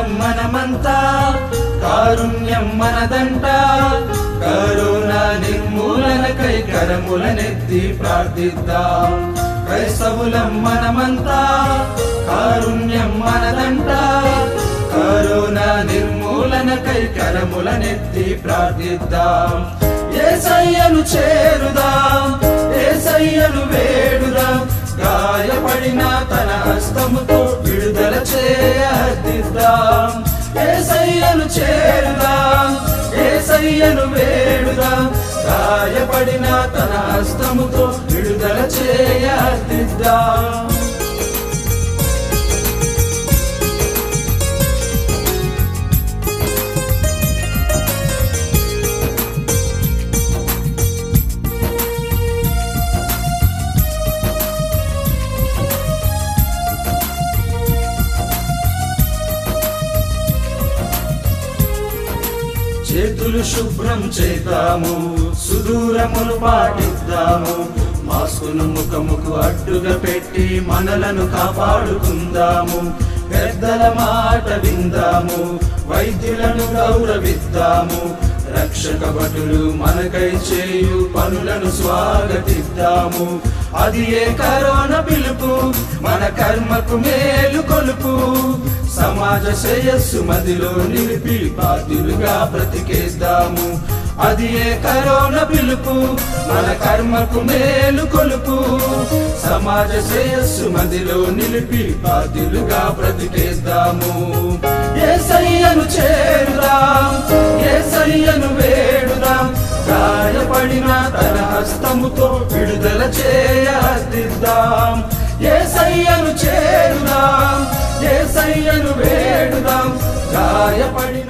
వారం మనమంతా కారుణ్యం మనదంట కరోనా నిర్మూలనకై కరములనెత్తి ప్రార్థిద్దాం క్రైస్తవులం మనమంతా కారుణ్యం మనదంట కరోనా నిర్మూలనకై కరములనెత్తి ప్రార్థిద్దాం ఏసయ్యను చేరుదాం ఏసయ్యను వేడుదాం గాయపడిన తన హస్తముతో విడుదల చేయదిద్దాం ఏసయ్యను చేరుదాం ఏసయ్యను వేడుదాం గాయపడిన తన హస్తముతో విడుదల చేయదిద్దాం చేతులు శుభ్రం చేద్దాము సుదూరమును పాటిద్దాము మాస్కును ముఖముకు అడ్డుగా పెట్టి మనలను కాపాడుకుందాము పెద్దల మాట విందాము వైద్యులను గౌరవిద్దాము రక్షక భటులు మనకై చేయు పనులను స్వాగతిద్దాము అది ఏ కరోనా పిలుపు మన కర్మకు మేలు కొలుపు సమాజ శ్రేయస్సు మదిలో నిలిపి బాధ్యులుగా బ్రతికేద్దాము అది ఏ కరోనా పిలుపు మన కర్మకు మేలు కొలుపు సమాజ శ్రేయస్సు మదిలో నిలిపి బాధ్యులుగా బ్రతికేద్దాము ఏసయ్యను చేరుదాం ఏసయ్యను వేడుదాం గాయపడిన తన హస్తముతో విడుదల చేయదిద్దాం ఏసయ్యను చేరుదాం ఏసయ్యను వేడుదాం గాయపడి